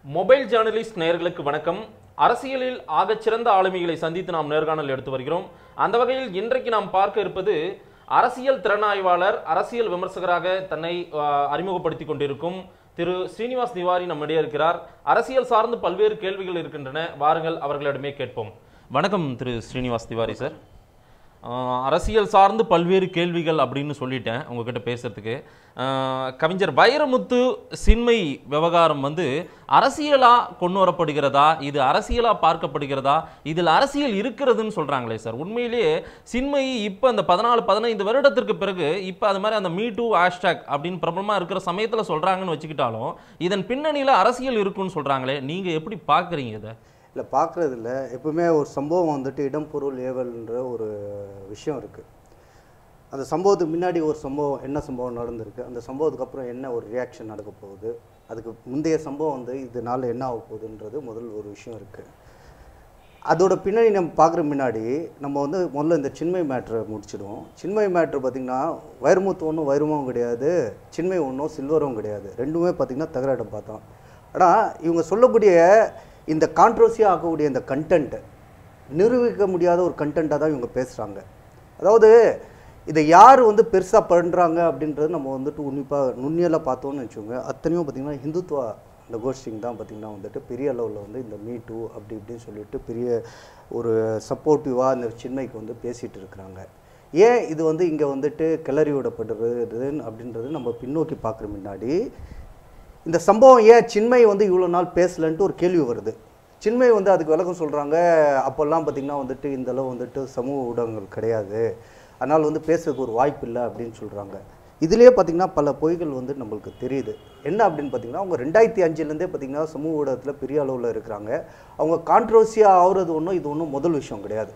Mobile journalist நேயர்களுக்கு வணக்கம் அரசியலில் ஆகச்சிறந்த ஆளுமைகளை சந்தித்து நாம் நேர்காணல் எடுத்து வருகிறோம் அந்த வகையில் இன்றைக்கு நாம் பார்க்க இருப்பது அரசியல் திறனாய்வாளர் அரசியல் விமர்சகராக தன்னை ஆஹ், அறிமுகப்படுத்திக் கொண்டிருக்கும் திரு ஸ்ரீனிவாஸ் திவாரி நம்மிடையே இருக்கிறார் அரசியல் சார்ந்து பல்வேறு கேள்விகள் இருக்கின்றன வாருங்கள் அவர்களிடமே கேட்போம் வணக்கம் திரு ஸ்ரீனிவாஸ் திவாரி சார் ஆஹ் அரசியல் சார்ந்து பல்வேறு கேள்விகள் அப்படின்னு சொல்லிட்டேன் உங்ககிட்ட பேசுறதுக்கு ஆஹ் கவிஞர் வைரமுத்து சின்மை விவகாரம் வந்து அரசியலா கொண்டு வரப்படுகிறதா இது அரசியலா பார்க்கப்படுகிறதா இதில் அரசியல் இருக்கிறதுன்னு சொல்றாங்களே சார் உண்மையிலேயே சின்மை இப்போ அந்த பதினாலு பதினைந்து வருடத்திற்கு பிறகு இப்போ அது மாதிரி அந்த மீ டூ ஹேஷ்டாக் அப்படின்னு பிரபலமா இருக்கிற சமயத்துல சொல்றாங்கன்னு வச்சுக்கிட்டாலும் இதன் பின்னணியில அரசியல் இருக்குன்னு சொல்றாங்களே நீங்க எப்படி பார்க்கறீங்க இதை இல்லை பார்க்குறது இல்லை எப்பவுமே ஒரு சம்பவம் வந்துட்டு இடம் பொருள் ஏவல்ன்ற ஒரு விஷயம் இருக்குது அந்த சம்பவத்துக்கு முன்னாடி ஒரு சம்பவம் என்ன சம்பவம் நடந்திருக்கு அந்த சம்பவத்துக்கு அப்புறம் என்ன ஒரு ரியாக்ஷன் நடக்க போகுது அதுக்கு முந்தைய சம்பவம் வந்து இதனால என்ன ஆக போகுதுன்றது முதல் ஒரு விஷயம் இருக்குது அதோட பின்னணி நம்ம பார்க்குற முன்னாடி நம்ம வந்து முதல்ல இந்த சின்மை மேட்ரை முடிச்சிடுவோம் சின்மை மேட்ரு பார்த்திங்கன்னா வைரமுத்து ஒன்றும் வைரமும் கிடையாது சின்மை ஒன்றும் சில்வரும் கிடையாது ரெண்டுமே பார்த்திங்கன்னா தகராட்டம் பார்த்தோம் ஆனால் இவங்க சொல்லக்கூடிய இந்த கான்ட்ரவர்சியாக ஆக்கக்கூடிய இந்த கண்டென்ட்டு நிரூபிக்க முடியாத ஒரு கண்டென்ட்டாக தான் இவங்க பேசுகிறாங்க அதாவது இதை யார் வந்து பெருசாக பண்ணுறாங்க அப்படின்றது நம்ம வந்துட்டு உன்னிப்பாக நுண்ணியெல்லாம் பார்த்தோம்னு வச்சுக்கோங்க அத்தனையும் பார்த்திங்கன்னா ஹிந்துத்வா இந்த கோஷ்டிங் தான் பார்த்திங்கன்னா வந்துட்டு பெரிய அளவில் வந்து இந்த மீ டூ அப்படி இப்படின்னு சொல்லிட்டு பெரிய ஒரு சப்போர்ட்டிவாக இந்த சின்மைக்கு வந்து பேசிகிட்டு இருக்கிறாங்க ஏன் இது வந்து இங்கே வந்துட்டு கிளறி விடப்படுறது அப்படின்றது நம்ம பின்னோக்கி பார்க்குற முன்னாடி இந்த சம்பவம் ஏன் சின்மை வந்து இவ்வளோ நாள் பேசலன்ட்டு ஒரு கேள்வி வருது சின்மை வந்து அதுக்கு விளக்கம் சொல்கிறாங்க அப்போல்லாம் பார்த்திங்கன்னா வந்துட்டு இந்த அளவு வந்துட்டு சமூக ஊடகங்கள் கிடையாது அதனால் வந்து பேசுறதுக்கு ஒரு வாய்ப்பு இல்லை அப்படின்னு சொல்கிறாங்க இதுலேயே பார்த்திங்கன்னா பல பொய்கள் வந்து நம்மளுக்கு தெரியுது என்ன அப்படின்னு பார்த்திங்கன்னா அவங்க ரெண்டாயிரத்தி அஞ்சுலேருந்தே பார்த்திங்கன்னா சமூக ஊடகத்தில் பெரிய அளவில் இருக்கிறாங்க அவங்க கான்ட்ரவர்சியாக ஆகுறது ஒன்றும் இது ஒன்றும் முதல் விஷயம் கிடையாது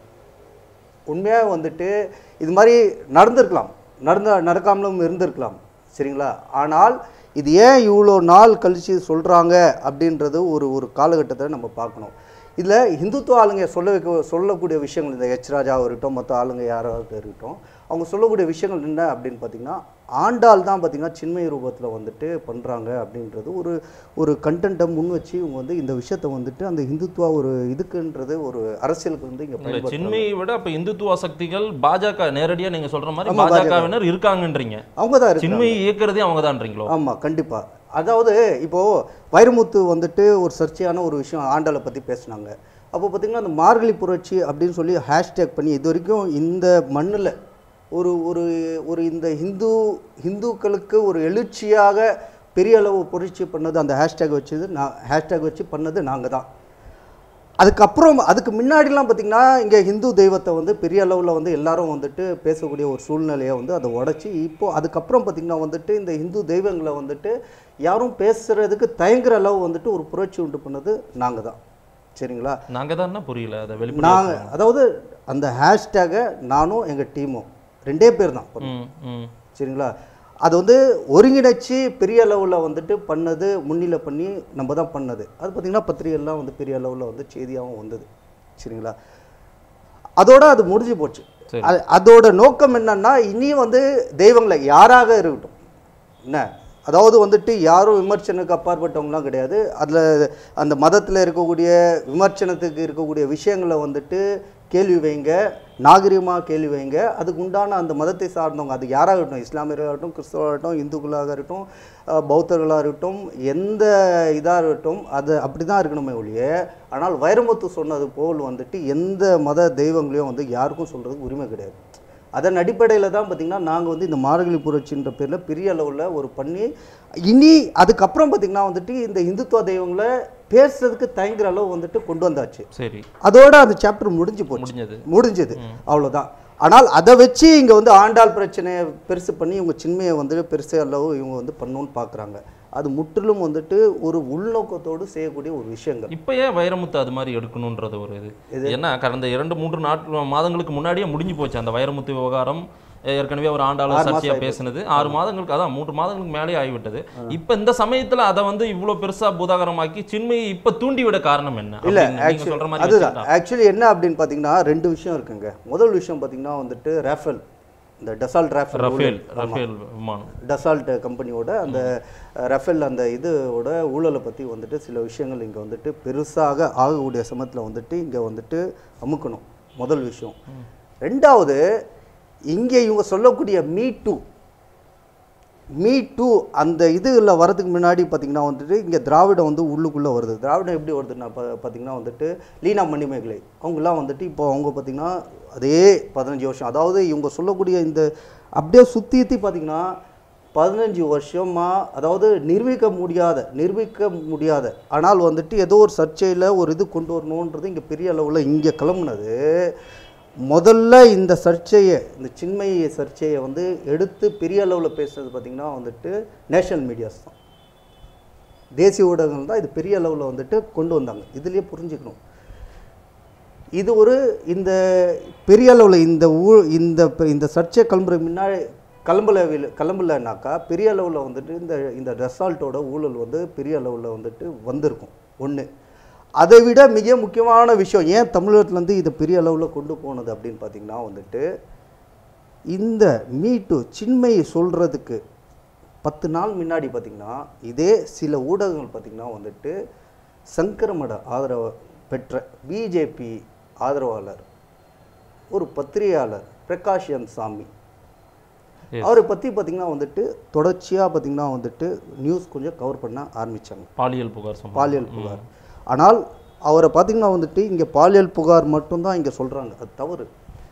உண்மையாக வந்துட்டு இது மாதிரி நடந்திருக்கலாம் நடந்த நடக்காமலும் இருந்திருக்கலாம் சரிங்களா ஆனால் இது ஏன் இவ்வளோ நாள் கழித்து சொல்கிறாங்க அப்படின்றது ஒரு ஒரு காலகட்டத்தில் நம்ம பார்க்கணும் இதில் இந்துத்துவ ஆளுங்க சொல்ல வைக்க சொல்லக்கூடிய விஷயங்கள் இந்த எச் ராஜாவாக இருக்கட்டும் மற்ற ஆளுங்க யாராவது இருக்கட்டும் அவங்க சொல்லக்கூடிய விஷயங்கள் என்ன அப்படின்னு பார்த்தீங்கன்னா ஆண்டாள் தான் பார்த்தீங்கன்னா சின்மய ரூபத்தில் வந்துட்டு பண்ணுறாங்க அப்படின்றது ஒரு ஒரு கண்டென்ட்டை முன் வச்சு இவங்க வந்து இந்த விஷயத்தை வந்துட்டு அந்த இந்துத்துவா ஒரு இதுக்குன்றது ஒரு அரசியலுக்கு வந்து இங்கே இல்ல பயன்படுத்துறாங்க சின்மையை விட அப்ப இந்துத்துவ சக்திகள் பாஜக நேரடியா நீங்க சொல்ற மாதிரி ஆமா, பாஜகவினர் இருக்காங்கன்றீங்க அவங்க தான் இருக்காங்க சின்மையை இயக்குறதே அவங்கதான்றீங்களோ ஆமாம் கண்டிப்பாக அதாவது இப்போது வைரமுத்து வந்துட்டு ஒரு சர்ச்சையான ஒரு விஷயம் ஆண்டாளை பற்றி பேசுனாங்க அப்போ பார்த்திங்கன்னா அந்த மார்கழி புரட்சி அப்படின்னு சொல்லி ஹேஷ்டேக் பண்ணி இது வரைக்கும் இந்த மண்ணில் ஒரு ஒரு ஒரு இந்த ஹிந்து ஹிந்துக்களுக்கு ஒரு எழுச்சியாக பெரிய அளவு புரட்சி பண்ணது அந்த ஹேஷ்டேக் வச்சது நான் ஹேஷ்டேக் வச்சு பண்ணது நாங்கள் தான் அதுக்கப்புறம் அதுக்கு முன்னாடிலாம் பார்த்திங்கன்னா இங்கே ஹிந்து தெய்வத்தை வந்து பெரிய அளவில் வந்து எல்லாரும் வந்துட்டு பேசக்கூடிய ஒரு சூழ்நிலையை வந்து அதை உடச்சி இப்போ அதுக்கப்புறம் பார்த்திங்கன்னா வந்துட்டு இந்த ஹிந்து தெய்வங்களை வந்துட்டு யாரும் பேசுகிறதுக்கு தயங்குற அளவு வந்துட்டு ஒரு புரட்சி உண்டு பண்ணது நாங்கள் தான் சரிங்களா நாங்க தான் புரியல அதை வெளிப்படையா நாங்கள் அதாவது அந்த ஹேஷ்டேகை நானும் எங்கள் டீமும் ரெண்டே பேர் தான் ம், ம். சரிங்களா அது வந்து ஒருங்கிணைச்சு பெரிய அளவில் வந்துட்டு பண்ணது முன்னிலை பண்ணி நம்ம தான் பண்ணது அது பார்த்திங்கன்னா பத்திரிகைலாம் வந்து பெரிய அளவில் வந்து செய்தியாகவும் வந்தது சரிங்களா அதோட அது முடிஞ்சு போச்சு சரி. அது அதோட நோக்கம் என்னன்னா இனியும் வந்து தெய்வங்களை யாராக இருக்கட்டும் என்ன அதாவது வந்துட்டு யாரும் விமர்சனுக்கு அப்பாற்பட்டவங்களாம் கிடையாது அதில் அந்த மதத்தில் இருக்கக்கூடிய விமர்சனத்துக்கு இருக்கக்கூடிய விஷயங்களை வந்துட்டு கேள்வி வைங்க நாகரிகமாக கேள்வி வைங்க அதுக்கு உண்டான அந்த மதத்தை சார்ந்தவங்க அது யாராக இருக்கட்டும் இஸ்லாமியர்களாகட்டும் கிறிஸ்தவராகட்டும் இந்துக்களாக இருக்கட்டும் அஹ், பௌத்தர்களாக இருக்கட்டும் எந்த இதாக இருக்கட்டும் அது அப்படி தான் இருக்கணுமே ஒழிய ஆனால் வைரமுத்து சொன்னது போல் வந்துட்டு எந்த மத தெய்வங்களையும் வந்து யாருக்கும் சொல்கிறதுக்கு உரிமை கிடையாது அதன் அடிப்படையில் தான் பார்த்திங்கன்னா நாங்கள் வந்து இந்த மார்கழி புரட்சின்ற பேரில் பெரிய அளவில் ஒரு பண்ணி இனி அதுக்கப்புறம் பார்த்திங்கன்னா வந்துட்டு இந்த இந்துத்துவ தெய்வங்களை பேசுறதுக்கு தயங்குற அளவு வந்துட்டு கொண்டு வந்தாச்சு சரி அதோட அந்த சாப்டர் முடிஞ்சு போச்சு முடிஞ்சது முடிஞ்சது அவ்வளவுதான் ஆனால் அதை வச்சு இங்கே வந்து ஆண்டாள் பிரச்சனையை பெருசு பண்ணி இவங்க சின்மையை வந்து பெருசு அளவு இவங்க வந்து பண்ணணும்னு பார்க்குறாங்க அது முற்றிலும் வந்துட்டு ஒரு உள்நோக்கத்தோடு செய்யக்கூடிய ஒரு விஷயங்கள் இப்ப ஏன் வைரமுத்து அது மாதிரி எடுக்கணும்ன்றது ஒரு இது ஏன்னா கடந்த இரண்டு மூன்று நாட்கள் மாதங்களுக்கு முன்னாடியே முடிஞ்சு போச்சு அந்த வைரமுத்து விவகாரம் ஏற்கனவே ஒரு ஆண்டாளர் ஆறு மாசம் சர்ச்சையா ஆயிப்போச்சு. பேசினது ஆறு மாதங்களுக்கு அதான் மூன்று மாதங்களுக்கு மேலே ஆகிவிட்டது இப்ப இந்த சமயத்துல அதை வந்து இவ்வளவு பெருசா பூதாகரமாக்கி சின்மையை இப்ப தூண்டி விட காரணம் என்ன இல்ல அப்படின்னு நீங்க actually- சொல்ற மாதிரி அதுதான் வச்சுக்கிட்டா. ஆக்சுவலி என்ன அப்படின்னு பார்த்தீங்கன்னா ரெண்டு விஷயம் இருக்குங்க முதல் விஷயம் பார்த்தீங்கன்னா வந்துட்டு ரேஃபல் இந்த டசால்ட் ராஃபேல் ரஃபேல் ரஃபேல் விமானம் டசால்ட் கம்பெனியோட அந்த ரஃபேல் அந்த இதோட ஊழலை பற்றி வந்துட்டு சில விஷயங்கள் இங்கே வந்துட்டு பெருசாக ஆகக்கூடிய சமயத்தில் வந்துட்டு இங்கே வந்துட்டு அமுக்கணும் முதல் விஷயம் ரெண்டாவது இங்கே இவங்க சொல்லக்கூடிய மீ டூ மீ டூ அந்த இதுல வரதுக்கு முன்னாடி பார்த்தீங்கன்னா வந்துட்டு இங்கே திராவிடம் வந்து உள்ளுக்குள்ளே வருது திராவிடம் எப்படி வருதுன்னா பா பார்த்தீங்கன்னா வந்துட்டு லீனா மணிமேகலை அவங்கெல்லாம் வந்துட்டு இப்போ அவங்க பார்த்தீங்கன்னா அதே பதினஞ்சு வருஷம் அதாவது இவங்க சொல்லக்கூடிய இந்த அப்படியே சுற்றி சுற்றி பார்த்தீங்கன்னா பதினஞ்சு வருஷமாக அதாவது நிரூபிக்க முடியாத நிரூபிக்க முடியாத ஆனால் வந்துட்டு ஏதோ ஒரு சர்ச்சையில் ஒரு இது கொண்டு வரணுன்றது இங்கே பெரிய அளவில் இங்கே கிளம்புனது முதல்ல இந்த சர்ச்சையை இந்த சின்மய சர்ச்சையை வந்து எடுத்து பெரிய அளவில் பேசுறது பார்த்திங்கன்னா வந்துட்டு நேஷனல் மீடியாஸ் தான் தேசிய ஊடகங்கள் தான் இது பெரிய அளவில் வந்துட்டு கொண்டு வந்தாங்க இதுலேயே புரிஞ்சுக்கணும் இது ஒரு இந்த பெரிய அளவில் இந்த ஊ இந்த ப- இந்த சர்ச்சை கிளம்புறதுக்கு முன்னாடி கிளம்பல கிளம்பலனாக்கா பெரிய அளவில் வந்துட்டு இந்த இந்த ரெசால்ட்டோட ஊழல் வந்து பெரிய அளவில் வந்துட்டு வந்திருக்கும் ஒன்று அதை விட மிக முக்கியமான விஷயம் ஏன் தமிழகத்துலேருந்து இதை பெரிய அளவில் கொண்டு போனது அப்படின்னு பார்த்தீங்கன்னா வந்துட்டு இந்த மீட்டு சின்மையை சொல்கிறதுக்கு பத்து நாள் முன்னாடி பார்த்திங்கன்னா இதே சில ஊடகங்கள் பார்த்திங்கன்னா வந்துட்டு சங்கரமட ஆதரவு பெற்ற பிஜேபி ஆதரவாளர் ஒரு பத்திரிகையாளர் பிரகாஷ் எம் சாமி Yes. அவரை பற்றி பார்த்திங்கன்னா வந்துட்டு தொடர்ச்சியாக பார்த்திங்கன்னா வந்துட்டு நியூஸ் கொஞ்சம் கவர் பண்ண ஆரம்பித்தாங்க பாலியல் புகார் சம்பவம் பாலியல் புகார் ஆனால் அவரை பார்த்திங்கன்னா வந்துட்டு இங்கே பாலியல் புகார் மட்டும்தான் இங்கே சொல்கிறாங்க அது தவறு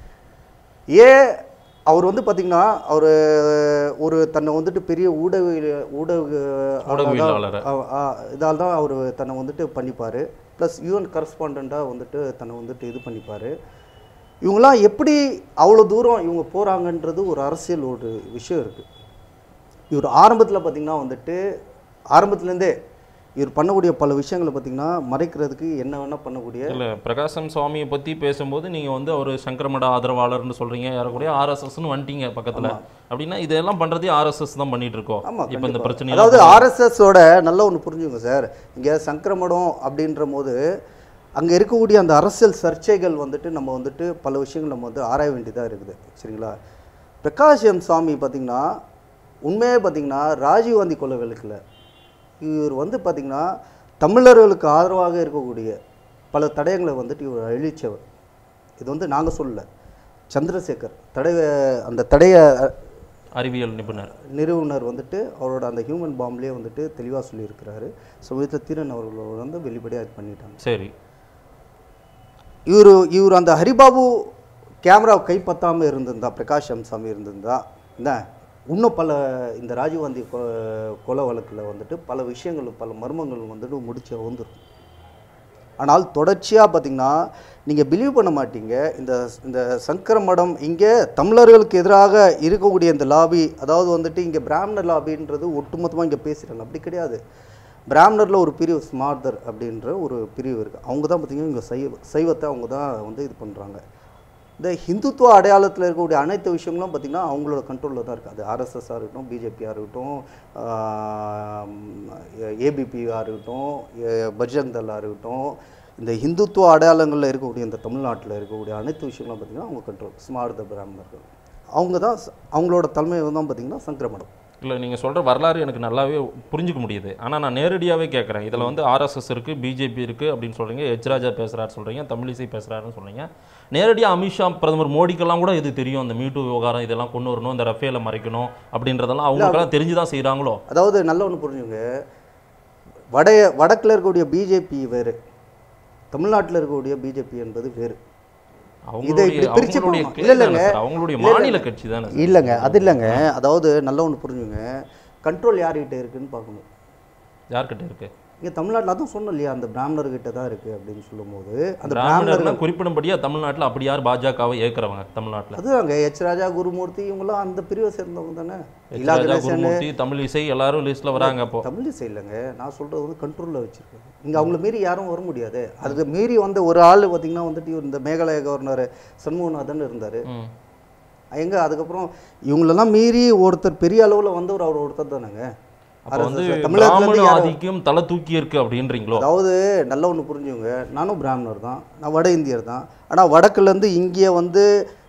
ஏன் அவர் வந்து பார்த்திங்கன்னா அவர் ஒரு தன்னை வந்துட்டு பெரிய ஊடக ஊடக ஊடகவியலாளர். இதால் தான் அவர் தன்னை வந்துட்டு பண்ணிப்பார் ப்ளஸ் யூஎன் கரஸ்பாண்டாக வந்துட்டு தன்னை வந்துட்டு இது பண்ணிப்பார் இவங்களாம் எப்படி அவ்வளோ தூரம் இவங்க போகிறாங்கன்றது ஒரு அரசியல் ஒரு விஷயம் இருக்குது இவர் ஆரம்பத்தில் பார்த்திங்கன்னா வந்துட்டு ஆரம்பத்துலேருந்தே இவர் பண்ணக்கூடிய பல விஷயங்களை பார்த்திங்கன்னா மறைக்கிறதுக்கு என்ன வேணால் பண்ணக்கூடிய இல்ல பிரகாசம் சுவாமியை பத்தி பேசும்போது நீங்க வந்து அவர் சங்கரமட ஆதரவாளர்னு சொல்றீங்க யாரக்கூடிய ஆர்எஸ்எஸ்னு வந்துட்டீங்க பக்கத்துல அப்படின்னா இதெல்லாம் பண்றதே ஆர்எஸ்எஸ் தான் பண்ணிட்டு இருக்கோம் ஆமாம் இப்போ இந்த பிரச்சனை அதாவது ஆர்எஸ்எஸோட நல்ல ஒன்று புரிஞ்சுங்க சார் இங்கே சங்கரமடம் அப்படின்ற போது அங்கே இருக்கக்கூடிய அந்த அரசியல் சர்ச்சைகள் வந்துட்டு நம்ம வந்துட்டு பல விஷயங்கள் நம்ம வந்து ஆராய வேண்டியதாக இருக்குது சரிங்களா பிரகாஷ் எம் சாமி பார்த்திங்கன்னா உண்மையே பார்த்திங்கன்னா ராஜீவ்காந்தி கொலை வழக்கில் இவர் வந்து பார்த்திங்கன்னா தமிழர்களுக்கு ஆதரவாக இருக்கக்கூடிய பல தடயங்களை வந்துட்டு இவர் அழிச்சவர் இது வந்து நாங்கள் சொல்லல சந்திரசேகர் தடய அந்த தடைய அறிவியல் நிபுணர் நிறுவனர் வந்துட்டு அவரோட அந்த ஹியூமன் பாம்லேயே வந்துட்டு தெளிவாக சொல்லியிருக்கிறாரு சமீபத்தில் தீரன் அவர்களோட வந்து வெளிப்படையாக இது பண்ணிட்டாங்க சரி இவர் இவர் அந்த ஹரிபாபு கேமரா கைப்பற்றாமல் இருந்திருந்தா பிரகாஷ் அம்சாமி இருந்திருந்தா என்ன இன்னும் பல இந்த ராஜீவ்காந்தி கொ கொலை வழக்கில் வந்துட்டு பல விஷயங்கள் பல மர்மங்கள் வந்துட்டு முடிச்சு வந்துருக்கும் ஆனால் தொடர்ச்சியாக பார்த்தீங்கன்னா நீங்கள் பிலீவ் பண்ண மாட்டீங்க இந்த இந்த சங்கர மடம் இங்கே தமிழர்களுக்கு எதிராக இருக்கக்கூடிய இந்த லாபி அதாவது வந்துட்டு இங்கே பிராமணர் லாபின்றது ஒட்டுமொத்தமாக இங்கே பேசுகிறாங்க அப்படி கிடையாது பிராமணரில் ஒரு பிரிவு ஸ்மார்தர் அப்படின்ற ஒரு பிரிவு இருக்குது அவங்க தான் பார்த்தீங்கன்னா இங்கே சைவ சைவத்தை அவங்க தான் வந்து இது பண்ணுறாங்க இந்த ஹிந்துத்துவ அடையாளத்தில் இருக்கக்கூடிய அனைத்து விஷயங்களும் பார்த்திங்கன்னா அவங்களோட கண்ட்ரோலில் தான் இருக்குது அது ஆர்எஸ்எஸ்ஸாக இருக்கட்டும் பிஜேபியாக இருக்கட்டும் ஏபிபியாக இருக்கட்டும் எ- பஜ்ரங் தளாக இருக்கட்டும் இந்த ஹிந்துத்துவ அடையாளங்களில் இருக்கக்கூடிய இந்த தமிழ்நாட்டில் இருக்கக்கூடிய அனைத்து விஷயங்களும் பார்த்திங்கன்னா அவங்க கண்ட்ரோல் ஸ்மார்த பிராமணர்கள் அவங்க தான் ச- அவங்களோட தலைமை தான் பார்த்திங்கன்னா சங்கரமடம் இல்லை நீங்கள் சொல்கிற வரலாறு எனக்கு நல்லாவே புரிஞ்சுக்க முடியுது ஆனால் நான் நேரடியாகவே கேட்குறேன் இதில் வந்து ஆர்எஸ்எஸ் இருக்குது பிஜேபி இருக்குது அப்படின்னு சொல்கிறீங்க எச் ராஜா பேசுகிறாரு சொல்கிறீங்க தமிழிசை பேசுகிறாருன்னு சொல்கிறீங்க நேரடியாக அமித்ஷா பிரதமர் மோடிக்கெல்லாம் கூட இது தெரியும் அந்த மீட்டு விவகாரம் இதெல்லாம் கொண்டு வரணும் இந்த ரஃபேலை மறைக்கணும் அப்படின்றதெல்லாம் அவங்களுக்கெல்லாம் தெரிஞ்சு தான் செய்கிறாங்களோ அதாவது நல்ல ஒன்று புரிஞ்சுங்க வடைய வடக்கில் இருக்கக்கூடிய பிஜேபி வேறு தமிழ்நாட்டில் இருக்கக்கூடிய பிஜேபி என்பது வேறு இதை அவங்களுடைய இப்படி பிரிச்சு அவங்களுடைய போகணும். கிளை இல்ல, தானே இல்லைங்க. சார், அவங்களுடைய இல்ல, மாநில இல்ல. கட்சி தானே சார். இல்லைங்க அது இல்லைங்க அதாவது நல்ல ஒன்று புரிஞ்சுங்க கண்ட்ரோல் யார்கிட்ட இருக்குன்னு பார்க்கணும் யார்கிட்ட இருக்கு இங்கே தமிழ்நாட்டில் அதான் சொன்னோம் இல்லையா அந்த பிராமணர்கிட்ட தான் இருக்குது அப்படின்னு சொல்லும்போது அந்த பிராமணர்னா பிராமணர்கள் குறிப்பிடும்படியா தமிழ்நாட்டுல அப்படி யார் பாஜகவை ஏற்கிறவங்க தமிழ்நாட்டுல அதுதாங்க எச் ராஜா குருமூர்த்தி இவங்களாம் அந்த பிரிவை சேர்ந்தவங்க தானே எச் இலா ராஜா கணேசன் குருமூர்த்தி தமிழிசை எல்லாரும் லிஸ்ட்ல வராங்க அப்போ தமிழ் இல்லைங்க நான் சொல்கிறது வந்து கண்ட்ரோலில் வச்சுருக்கேன் இங்கே அவங்கள மீறி யாரும் வர முடியாது அதுக்கு மீறி வந்த ஒரு ஆள் பார்த்தீங்கன்னா வந்துட்டு இவர் இந்த மேகாலய கவர்னர் சண்முகநாதன் இருந்தார் ம். எங்க அதுக்கப்புறம் இவங்களெல்லாம் மீறி ஒருத்தர் பெரிய அளவில் வந்தவர் அவர் ஒருத்தர் தானேங்க அப்ப வந்து RSS தமிழகத்துல இருந்து பிராமண யாரும் ஆதிக்கம் தலை தூக்கி இருக்கு அப்படின்றீங்களோ அதாவது நல்ல ஒன்று புரிஞ்சுங்க நானும் பிராமணர் தான் நான் வட இந்தியர் தான் ஆனால் வடக்குலேருந்து இங்கே வந்து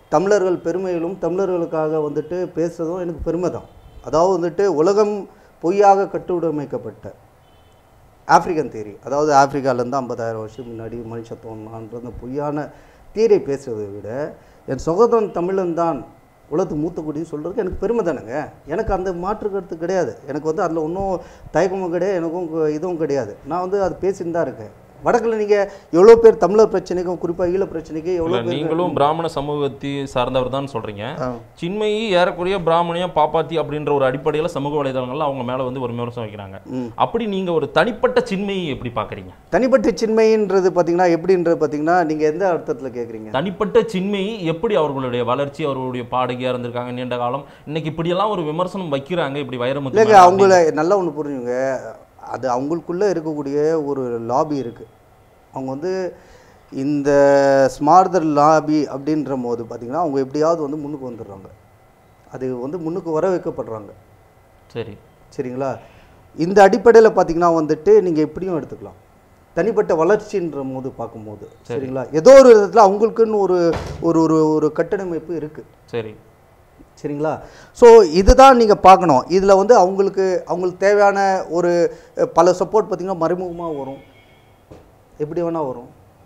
தமிழர்கள் பெருமையிலும் தமிழர்களுக்காக வந்துட்டு பேசுறதும் எனக்கு பெருமை தான் அதாவது வந்துட்டு உலகம் பொய்யாக கட்டுடமைக்கப்பட்ட ஆப்பிரிக்கன் தியரி அதாவது ஆப்பிரிக்காலேருந்து ஐம்பதாயிரம் வருஷம் முன்னாடி மனுஷன் தோன்றான்ற அந்த பொய்யான தியரியை பேசுறதை விட என் சகோதரன் தமிழன் தான் உலகத்து மூத்த குடின்னு சொல்கிறதுக்கு எனக்கு பெருமை தானேங்க எனக்கு அந்த மாற்று கருத்து கிடையாது எனக்கு வந்து அதில் ஒன்றும் தயக்கமும் கிடையாது எனக்கும் கு- இதுவும் கிடையாது நான் வந்து அது பேசின்னு தான் இருக்கேன் வடக்கில் நீங்கள் எவ்வளோ பேர் தமிழர் பிரச்சனைக்கும் குறிப்பாக ஈழ பிரச்சனைக்கு எவ்வளோ இல்ல, பேர் நீங்களும் பிராமண சமூகத்தை சார்ந்தவர் தான் சொல்றீங்க ஆ. சின்மயி ஏறக்குறைய பிராமணியா பாப்பாத்தி அப்படின்ற ஒரு அடிப்படையில சமூக வலைதளங்கள்ல அவங்க மேல வந்து ஒரு விமர்சனம் வைக்கிறாங்க ம். அப்படி நீங்க ஒரு தனிப்பட்ட சின்மயி எப்படி பாக்குறீங்க தனிப்பட்ட சின்மைன்றது பார்த்தீங்கன்னா எப்படின்றது பார்த்தீங்கன்னா நீங்கள் எந்த அர்த்தத்தில் கேட்குறீங்க தனிப்பட்ட சின்மயி எப்படி அவர்களுடைய வளர்ச்சி அவர்களுடைய பாடகியா இருந்திருக்காங்க நீண்ட காலம் இன்னைக்கு இப்படியெல்லாம் ஒரு விமர்சனம் வைக்கிறாங்க இப்படி வைரமுத்து இல்லைங்க மேல அவங்கள நல்லா ஒன்று புரிஞ்சுங்க அது அவங்களுக்குள்ளே இருக்கக்கூடிய ஒரு லாபி இருக்குது அவங்க வந்து இந்த ஸ்மார்தர் லாபி அப்படின்ற போது பார்த்தீங்கன்னா அவங்க எப்படியாவது வந்து முன்னுக்கு வந்துடுறாங்க அது வந்து முன்னுக்கு வர வைக்கப்படுறாங்க சரி சரிங்களா இந்த அடிப்படையில் பார்த்தீங்கன்னா வந்துட்டு நீங்கள் எப்படியும் எடுத்துக்கலாம் தனிப்பட்ட வளர்ச்சின்ற போது பார்க்கும்போது சரிங்களா ஏதோ ஒரு விதத்தில் அவங்களுக்குன்னு ஒரு ஒரு ஒரு ஒரு கட்டமைப்பு இருக்குது சரி சரிங்களா ஸோ இதுதான் நீங்கள் பார்க்கணும் இதில் வந்து அவங்களுக்கு அவங்களுக்கு தேவையான ஒரு அஹ், பல சப்போர்ட் பார்த்திங்கன்னா மறைமுகமாக வரும் எப்படி வேணால் வரும்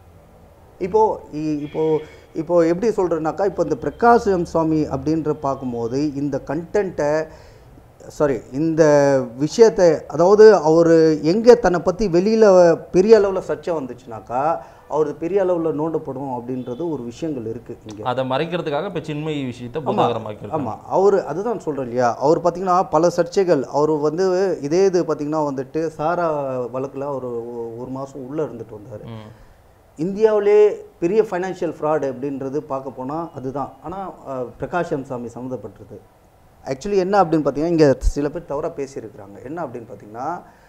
இப்போது இப்போது இப்போ எப்படி சொல்கிறேன்னாக்கா இப்போ இந்த பிரகாசம் சுவாமி அப்படின்ற பார்க்கும்போது இந்த கண்டென்ட்டை சாரி இந்த விஷயத்தை அதாவது அவர் எங்கே தன்னை பற்றி வெளியில் பெரிய அளவில் சர்ச்சை வந்துச்சுனாக்கா அவர் பெரிய அளவில் நோண்டப்படும் அப்படின்றது ஒரு விஷயங்கள் இருக்குது இங்கே அதை மறைக்கிறதுக்காக இப்ப சின்மயி விஷயத்தை புதாகரமாக்கி ஆமாம் அவர் அதுதான் சொல்கிறேன் இல்லையா அவர் பார்த்தீங்கன்னா பல சர்ச்சைகள் அவர் வந்து இதே இது பார்த்தீங்கன்னா வந்துட்டு சாரா வழக்கில் அவர் ஒரு மாதம் உள்ளே இருந்துட்டு வந்தார் ம். இந்தியாவிலே பெரிய ஃபைனான்ஷியல் ஃப்ராடு அப்படின்றது பார்க்க போனால் அதுதான் ஆனால் பிரகாஷம் சாமி சம்மந்தப்பட்டது ஆக்சுவலி என்ன அப்படின்னு பார்த்தீங்கன்னா இங்கே சில பேர் தவறாக பேசியிருக்கிறாங்க என்ன அப்படின்னு பார்த்தீங்கன்னா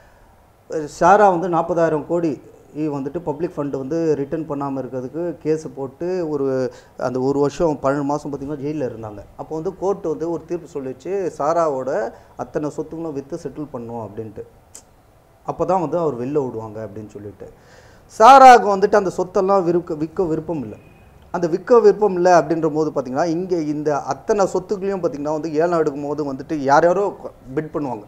அஹ் சாரா வந்து நாற்பதாயிரம் கோடி இ வந்துட்டு பப்ளிக் ஃபண்டு வந்து ரிட்டர்ன் பண்ணாமல் இருக்கிறதுக்கு கேஸ் போட்டு ஒரு அந்த ஒரு வருஷம் பன்னெண்டு மாதம் பார்த்தீங்கன்னா ஜெயிலில் இருந்தாங்க அப்போ வந்து கோர்ட் வந்து ஒரு தீர்ப்பு சொல்லிச்சு சாராவோட அத்தனை சொத்துங்களும் விற்று செட்டில் பண்ணும் அப்படின்ட்டு அப்போ தான் வந்து அவர் வெளில விடுவாங்க அப்படின்னு சொல்லிட்டு சாராவுக்கு வந்துட்டு அந்த சொத்தெல்லாம் விற்க விற்க விருப்பம் இல்லை அந்த விற்க விருப்பம் இல்லை அப்படின்ற போது பார்த்தீங்கன்னா இங்கே இந்த அத்தனை சொத்துக்களையும் பார்த்தீங்கன்னா வந்து ஏலம் எடுக்கும் போது வந்துட்டு யார் யாரோ பிட் பண்ணுவாங்க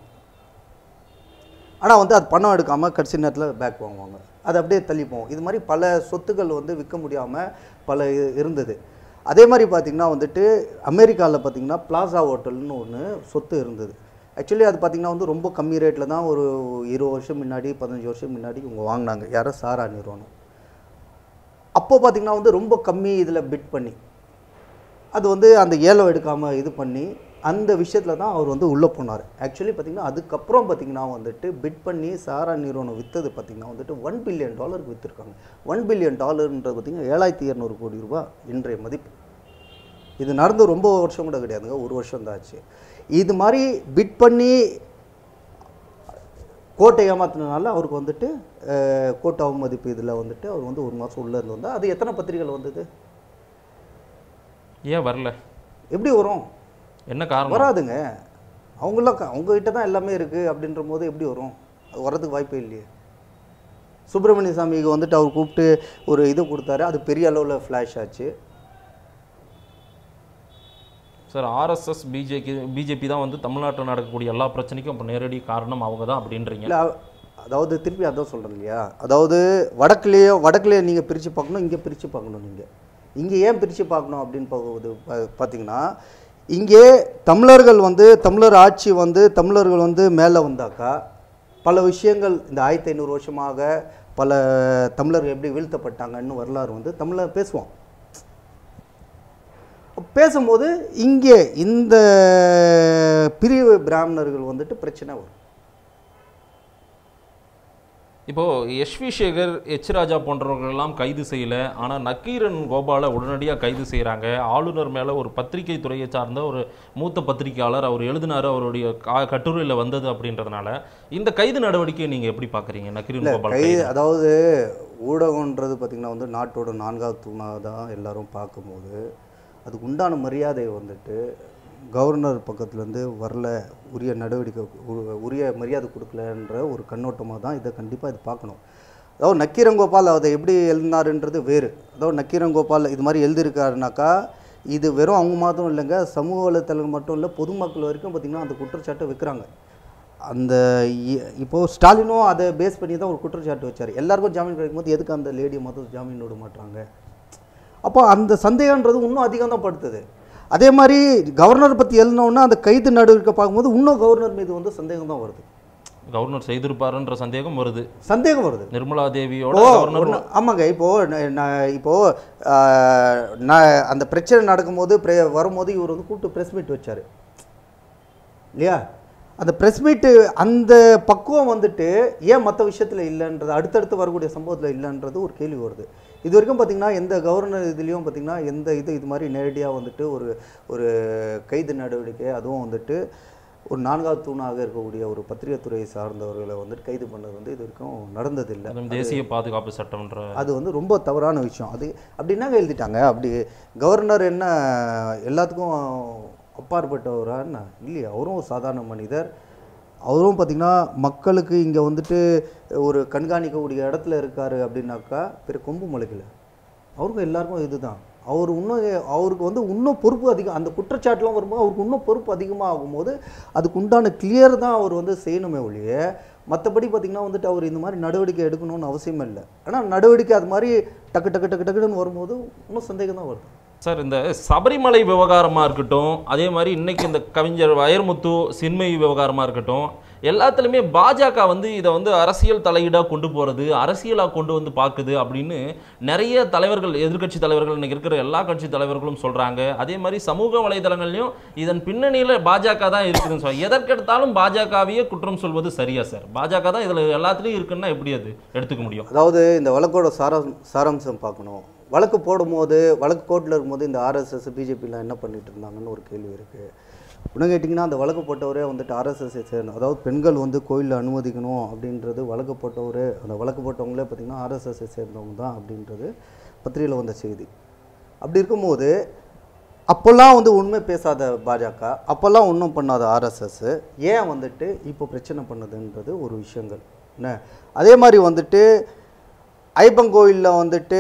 ஆனால் வந்து அது பணம் எடுக்காமல் கடைசி நேரத்தில் பேக் வாங்குவாங்க அது அப்படியே தள்ளிப்போம் இது மாதிரி பல சொத்துக்கள் வந்து விற்க முடியாமல் பல இ- இருந்தது அதே மாதிரி பார்த்திங்கன்னா வந்துட்டு அமெரிக்காவில் பார்த்திங்கன்னா பிளாசா ஹோட்டல்னு ஒன்று சொத்து இருந்தது ஆக்சுவலி அது பார்த்திங்கன்னா வந்து ரொம்ப கம்மி ரேட்டில் தான் ஒரு இருபது வருஷம் முன்னாடி பதினஞ்சு வருஷம் முன்னாடி இவங்க வாங்கினாங்க யாரோ சாரா நிறுவனம் அப்போ பார்த்திங்கன்னா வந்து ரொம்ப கம்மி இதில் பிட் பண்ணி அது வந்து அந்த ஏலம் எடுக்காமல் இது பண்ணி அந்த விஷயத்தில் தான் அவர் வந்து உள்ளே போனார் ஆக்சுவலி பார்த்தீங்கன்னா அதுக்கப்புறம் பார்த்தீங்கன்னா வந்துட்டு பிட் பண்ணி சாரா நிறுவனம் விற்றது பார்த்தீங்கன்னா வந்துட்டு ஒன் பில்லியன் டாலருக்கு விற்றுருக்காங்க ஒன் பில்லியன் டாலர்ன்றது பார்த்தீங்கன்னா ஏழாயிரத்தி இரநூறு கோடி ரூபாய் இன்றைய மதிப்பு இது நடந்து ரொம்ப வருஷம் கூட கிடையாதுங்க ஒரு வருஷம் தான் ஆச்சு இது மாதிரி பிட் பண்ணி கோட்டை ஏமாத்தினால அவருக்கு வந்துட்டு அஹ், கோட்டை அவமதிப்பு இதில் வந்துட்டு அவர் வந்து ஒரு மாதம் உள்ளே இருந்து வந்தால் அது எத்தனை பத்திரிகைகள் வந்தது ஏன் வரல எப்படி வரும் என்ன காரணம் வராதுங்க அவங்களாம் க- அவங்ககிட்ட தான் எல்லாமே இருக்குது அப்படின்ற போது எப்படி வரும் அது வர்றதுக்கு வாய்ப்பே இல்லையே சுப்பிரமணிய சாமிக்கு வந்துட்டு அவர் கூப்பிட்டு ஒரு இது கொடுத்தாரு அது பெரிய அளவில் ஃப்ளாஷ் ஆச்சு சார் ஆர்எஸ்எஸ் பிஜேபி பிஜேபி தான் வந்து தமிழ்நாட்டில் நடக்கக்கூடிய எல்லா பிரச்சனைக்கும் இப்போ நேரடி காரணம் அவங்க தான் அப்படின்றீங்க இல்லை அதாவது திருப்பி அதான் சொல்கிறேன் இல்லையா அதாவது வடக்குலேயோ வடக்குலேயே நீங்கள் பிரித்து பார்க்கணும் இங்கே பிரித்து பார்க்கணும் நீங்கள் இங்கே ஏன் பிரித்து பார்க்கணும் அப்படின்னு பார்க்கும்போது பா- பார்த்தீங்கன்னா இங்கே தமிழர்கள் வந்து தமிழர் ஆட்சி வந்து தமிழர்கள் வந்து மேலே வந்தாக்கா பல விஷயங்கள் இந்த ஆயிரத்தி ஐநூறு வருஷமாக பல தமிழர்கள் எப்படி வீழ்த்தப்பட்டாங்கன்னு வரலாறு வந்து தமிழர் பேசுவோம் பேசும்போது இங்கே இந்த பிரிவு பிராமணர்கள் வந்துட்டு பிரச்சனை வரும் இப்போ S V Sekar H Raja போன்றவர்கள் எல்லாம் கைது செய்யல ஆனா நக்கீரன் கோபாலை உடனடியாக கைது செய்றாங்க ஆளுநர் மேல ஒரு பத்திரிகை துறையை சார்ந்த ஒரு மூத்த பத்திரிகையாளர் அவர் எழுதினாரு அவருடைய கா- கட்டுரையில வந்தது அப்படின்றதுனால இந்த கைது நடவடிக்கையை நீங்க எப்படி பாக்குறீங்க நக்கீரன் கோபால் கை கைது? அதாவது ஊடகன்றது பார்த்திங்கன்னா வந்து நாட்டோட நான்காவது தூணாக தான் எல்லாரும் பார்க்கும்போது அதுக்கு உண்டான மரியாதையை வந்துட்டு கவர்னர் பக்கத்துலேருந்து வரல உரிய நடவடிக்கை உ- உரிய மரியாதை கொடுக்கலன்ற ஒரு கண்ணோட்டமாக தான் இதை கண்டிப்பாக இது பார்க்கணும் அதாவது நக்கீரங்கோபால் அதை எப்படி எழுதினாருன்றது வேறு அதாவது நக்கீரங்கோபால் இது மாதிரி எழுதியிருக்காருனாக்கா இது வெறும் அவங்க மாத்திரம் இல்லைங்க சமூக வலைத்தளங்கள் மட்டும் இல்லை பொதுமக்கள் வரைக்கும் பார்த்திங்கன்னா அந்த குற்றச்சாட்டை வைக்கிறாங்க அந்த இ- இப்போ ஸ்டாலினும் அதை பேஸ் பண்ணி தான் ஒரு குற்றச்சாட்டு வச்சார் எல்லாருக்கும் ஜாமீன் கிடைக்கும் போது எதுக்கு அந்த லேடியை மட்டும் ஜாமீன் விட மாட்டாங்க அப்போ அந்த சந்தேகன்றது இன்னும் அதிகம் தான் படுத்துது அதே மாதிரி கவர்னர் பற்றி எழுதினோன்னா அந்த கைது நடவடிக்கை பார்க்கும்போது இன்னும் கவர்னர் மீது வந்து சந்தேகம் தான் வருது கவர்னர் செய்திருப்பாருன்ற சந்தேகம் வருது சந்தேகம் வருது நிர்மலா தேவியோட ஓ கவர்னர் ஒண்ணு- ஆமாங்க இப்போ ந- நான் இப்போ ஆஹ், நான் அந்த பிரச்சனை நடக்கும்போது pre- வரும்போது இவர் வந்து கூப்பிட்டு ப்ரெஸ் மீட் வச்சார் இல்லையா அந்த ப்ரெஸ் மீட்டு அந்த பக்குவம் வந்துட்டு ஏன் மற்ற விஷயத்தில் இல்லைன்றது அடுத்தடுத்து வரக்கூடிய சம்பவத்தில் இல்லைன்றது ஒரு கேள்வி வருது இது வரைக்கும் பார்த்தீங்கன்னா எந்த கவர்னர் இதுலேயும் பார்த்தீங்கன்னா எந்த இது இது மாதிரி நேரடியாக வந்துட்டு ஒரு ஒரு கைது நடவடிக்கை அதுவும் வந்துட்டு ஒரு நான்காவது தூணாக இருக்கக்கூடிய ஒரு பத்திரிகைத்துறை சார்ந்தவர்களை வந்துட்டு கைது பண்ணது வந்து இது வரைக்கும் நடந்ததில்லை அதுவும் தேசிய பாதுகாப்பு சட்டம்ன்ற அது வந்து ரொம்ப தவறான விஷயம் அது அப்படி என்னங்க எழுதிட்டாங்க அப்படி கவர்னர் என்ன எல்லாத்துக்கும் அப்பாற்பட்டவரா என்ன இல்லையா அவரும் ஒரு சாதாரண மனிதர் அவரும் பார்த்திங்கன்னா மக்களுக்கு இங்கே வந்துட்டு ஒரு கண்காணிக்கக்கூடிய இடத்துல இருக்காரு அப்படின்னாக்கா பெரிய கொம்பு முளைக்கல அவருக்கும் எல்லாருக்கும் இதுதான் அவர் இன்னும் அவருக்கு வந்து இன்னும் பொறுப்பு அதிகம் அந்த குற்றச்சாட்டுலாம் வரும்போது அவருக்கு இன்னும் பொறுப்பு அதிகமாக ஆகும்போது அதுக்கு உண்டான கிளியர் தான் அவர் வந்து செய்யணுமே ஒழிய மற்றபடி பார்த்திங்கன்னா வந்துட்டு அவர் இந்த மாதிரி நடவடிக்கை எடுக்கணும்னு அவசியம் இல்லை ஆனால் நடவடிக்கை அது மாதிரி டக்கு டக்கு டக்கு டக்குன்னு வரும்போது இன்னும் சந்தேகம் தான் வருது சார் இந்த சபரிமலை விவகாரமா இருக்கட்டும் அதே மாதிரி இன்னைக்கு இந்த கவிஞர் வயர்முத்து சின்மை விவகாரமா இருக்கட்டும் எல்லாத்துலேயுமே பாஜக வந்து இதை வந்து அரசியல் தலையீடாக கொண்டு போகிறது அரசியலாக கொண்டு வந்து பார்க்குது அப்படின்னு நிறைய தலைவர்கள் எதிர்க்கட்சி தலைவர்கள் இன்னைக்கு இருக்கிற எல்லா கட்சி தலைவர்களும் சொல்கிறாங்க அதே மாதிரி சமூக வலைதளங்கள்லையும் இதன் பின்னணியில் பாஜக தான் இருக்குதுன்னு சொல்ல எதற்கெடுத்தாலும் பாஜகவையே குற்றம் சொல்வது சரியா சார் பாஜக தான் இதில் எல்லாத்துலேயும் இருக்குன்னா எப்படி அது எடுத்துக்க முடியும் அதாவது இந்த வழக்கோட சாரம் சாராம்சம் பார்க்கணும் வழக்கு போடும்போது வழக்கு கோர்ட்டில் இருக்கும்போது இந்த ஆர்எஸ்எஸ் பிஜேபிலாம் என்ன பண்ணிட்டு இருந்தாங்கன்னு ஒரு கேள்வி இருக்குது இன்னும் கேட்டிங்கன்னா அந்த வழக்கு போட்டவரே வந்துட்டு ஆர்எஸ்எஸ்ஸை சேர்ந்த அதாவது பெண்கள் வந்து கோயிலில் அனுமதிக்கணும் அப்படின்றது வழக்கு போட்டவர் அந்த வழக்கு போட்டவங்களே பார்த்திங்கன்னா ஆர்எஸ்எஸ்ஸை சேர்ந்தவங்க தான் அப்படின்றது பத்திரிகையில் வந்த செய்தி அப்படி இருக்கும்போது அப்போல்லாம் வந்து உண்மை பேசாத பாஜக அப்போல்லாம் ஒன்றும் பண்ணாத ஆர்எஸ்எஸ் ஏன் வந்துட்டு இப்போ பிரச்சனை பண்ணுதுன்றது ஒரு விஷயங்கள் என்ன அதே மாதிரி வந்துட்டு ஐப்பங்கோயிலில் வந்துட்டு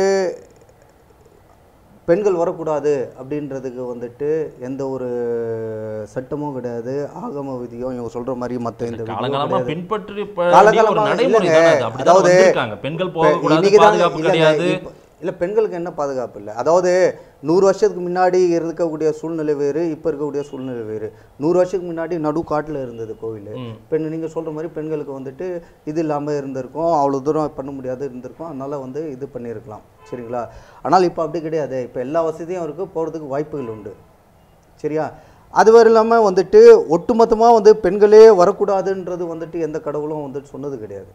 பெண்கள் வரக்கூடாது அப்படின்றதுக்கு வந்துட்டு எந்த ஒரு சட்டமும் கிடையாது ஆகம விதியும் இவங்க சொல்ற மாதிரி மற்ற இந்த விதியும் காலங்காலமா கிடையாது. பின்பற்றி காலகாலமா ஒரு நடைமுறை இல்லைங்க. தானே அது அப்படிதான் அதாவது வந்திருக்காங்க பெண்கள் போகக்கூடாது இன்னைக்கு தான் பாதுகாப்பு இல்லைங்க, கிடையாது இப்ப- இல்ல பெண்களுக்கு என்ன பாதுகாப்பு இல்லை அதாவது நூறு வருஷத்துக்கு முன்னாடி இருக்கக்கூடிய சூழ்நிலை வேறு இப்போ இருக்கக்கூடிய சூழ்நிலை வேறு நூறு வருஷத்துக்கு முன்னாடி நடு காட்டில் இருந்தது கோவில் ம். பெண் நீங்கள் சொல்கிற மாதிரி பெண்களுக்கு வந்துட்டு இது இல்லாமல் இருந்திருக்கும் அவ்வளோ தூரம் பண்ண முடியாது இருந்திருக்கும் அதனால் வந்து இது பண்ணியிருக்கலாம் சரிங்களா ஆனால் இப்போ அப்படி கிடையாது இப்போ எல்லா வசதியும் இருக்குது போகிறதுக்கு வாய்ப்புகள் உண்டு சரியா அது வரை இல்லாமல் வந்துட்டு ஒட்டுமொத்தமாக வந்து பெண்களே வரக்கூடாதுன்றது வந்துட்டு எந்த கடவுளும் வந்துட்டு சொன்னது கிடையாது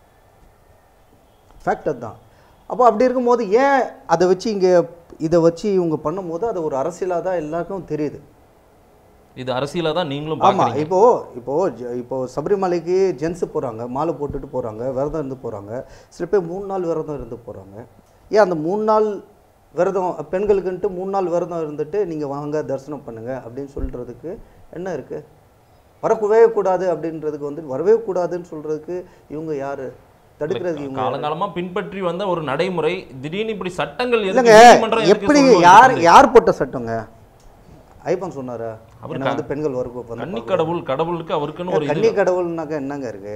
ஃபேக்ட் அதுதான் அப்போ அப்படி இருக்கும்போது ஏன் அதை வச்சு இங்கே இதை வச்சு இவங்க பண்ணும்போது அது ஒரு அரசியலாக தான் எல்லாருக்கும் தெரியுது இது அரசியலா தான் நீங்களும் ஆமாம் பாக்குறீங்க இப்போ இப்போ ஜ- இப்போ சபரிமலைக்கு ஜென்ஸ் போகிறாங்க மாலை போட்டுட்டு போகிறாங்க விரதம் இருந்து போகிறாங்க சில பேர் மூணு நாள் விரதம் இருந்து போகிறாங்க ஏன் அந்த மூணு நாள் விரதம் பெண்களுக்குன்ட்டு மூணு நாள் விரதம் இருந்துட்டு நீங்கள் வாங்க தரிசனம் பண்ணுங்க அப்படின்னு சொல்கிறதுக்கு என்ன இருக்குது வரக்கூடவே கூடாது அப்படின்றதுக்கு வந்து வரவே கூடாதுன்னு சொல்கிறதுக்கு இவங்க யார் தடுக்கிறதுக்கு இவங்க யாரு? காலங்காலமா பின்பற்றி வந்த ஒரு நடைமுறை திடீர்னு இப்படி சட்டங்கள் எதுக்கு இல்லைங்க நீதிமன்றம் எதுக்கு எப்படி சொல்லுவது? யார் யார் போட்ட சட்டங்க ஐப்பன் சொன்னாரா அவர் என்ன வந்து பெண்கள் வர கன்னி கடவுள் கடவுளுக்கு அவருக்குன்னு ஒரு இது கன்னி கடவுள்னாக்கா என்னங்க இருக்கு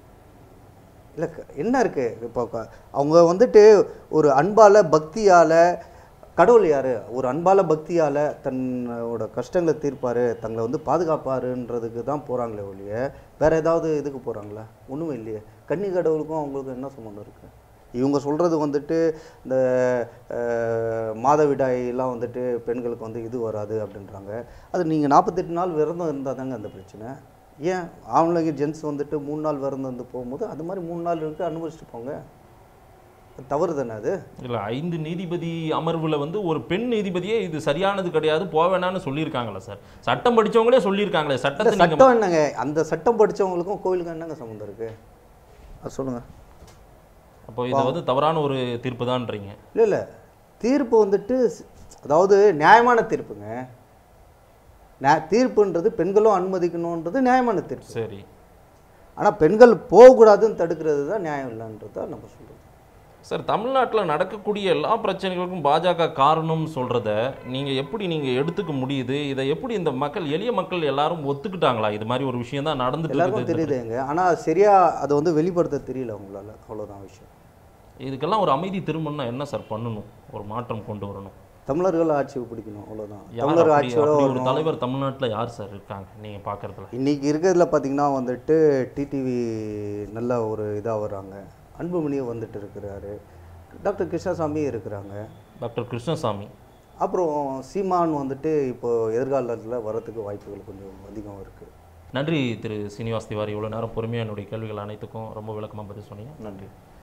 இல்லை என்ன இருக்கு இப்போ க- அவங்க வந்துட்டு ஒரு அன்பால பக்தியால கடவுள் யாரு ஒரு அன்பால பக்தியால தன்னோட கஷ்டங்களை தீர்ப்பாரு தங்களை வந்து பாதுகாப்பாருன்றதுக்கு தான் போறாங்களே ஒழிய வேற ஏதாவது இதுக்கு போறாங்களா ஒண்ணுமே இல்லையே கன்னி கடவுளுக்கும் அவங்களுக்கும் என்ன சம்மந்தம் இருக்கு இவங்க சொல்றது வந்துட்டு இந்த அஹ், மாதவிடாய் எல்லாம் வந்துட்டு பெண்களுக்கு வந்து இது வராது அப்படின்றாங்க அது நீங்கள் நாற்பத்தெட்டு நாள் விரதம் இருந்தால் தாங்க அந்த பிரச்சனை ஏன் ஆம்பளைங்க ஜென்ஸ் வந்துட்டு மூணு நாள் விரதம் வந்து போகும்போது அது மாதிரி மூணு நாள் இருக்கு அனுபவிச்சுட்டு போங்க அது தவறு தானே அது இல்ல ஐந்து நீதிபதி அமர்வுல வந்து ஒரு பெண் நீதிபதியே இது சரியானது கிடையாது போக வேணாம்னு சொல்லியிருக்காங்களா சார் சட்டம் படிச்சவங்களே சொல்லியிருக்காங்களே இந்த சட்டத்தை நீங்க சட்டம் என்னங்க அந்த சட்டம் படிச்சவங்களுக்கும் கோயிலுக்கும் என்னங்க சம்மந்தம் இருக்கு அது சொல்லுங்க அப்போ இது வந்து தவறான ஒரு தீர்ப்பு தான்றீங்க இல்லை இல்லை தீர்ப்பு வந்துட்டு ஸ்- அதாவது நியாயமான தீர்ப்புங்க நியா- தீர்ப்புன்றது பெண்களும் அனுமதிக்கணுன்றது நியாயமான தீர்ப்பு சரி ஆனால் பெண்கள் போகக்கூடாதுன்னு தடுக்கிறது தான் நியாயம் இல்லைன்றது தான் நம்ம சொல்கிறோம் சார் தமிழ்நாட்டில் நடக்கக்கூடிய எல்லா பிரச்சனைகளுக்கும் பாஜக காரணம்னு சொல்றத நீங்க எப்படி நீங்க எடுத்துக்க முடியுது இதை எப்படி இந்த மக்கள் எளிய மக்கள் எல்லாரும் ஒத்துக்கிட்டாங்களா இது மாதிரி ஒரு விஷயம் தான் நடந்துட்டு எல்லாருக்கும் இருக்குது தெரியுதுங்க ஆனால் சரியா அதை வந்து வெளிப்படுத்த தெரியல அவங்களால அவ்வளோதான் விஷயம் இதுக்கெல்லாம் ஒரு அமைதி திரும்பணும்னா என்ன சார் பண்ணணும் ஒரு மாற்றம் கொண்டு வரணும் தமிழர்கள் ஆட்சி பிடிக்கணும் அவ்வளோதான் யார் தமிழர் அப்படி- ஆட்சியோட அப்படி ஒரு வரணும் தலைவர் தமிழ்நாட்டில் யார் சார் இருக்காங்க நீங்க பார்க்கறதுல இன்னைக்கு இருக்கிறதுல பார்த்தீங்கன்னா வந்துட்டு டிடிவி நல்ல ஒரு இதாக வர்றாங்க அன்புமணியும் வந்துட்டு இருக்கிறாரு டாக்டர் கிருஷ்ணசாமி இருக்கிறாங்க டாக்டர் கிருஷ்ணசாமி அப்புறம் சீமான் வந்துட்டு இப்போ எதிர்காலத்தில் வரத்துக்கு வாய்ப்புகள் கொஞ்சம் அதிகம் இருக்குது நன்றி திரு சீனிவாஸ் திவாரி இவ்வளோ நேரம் பொறுமையாக என்னுடைய கேள்விகள் அனைத்துக்கும் ரொம்ப விளக்கமாக பதில் சொன்னீங்க நன்றி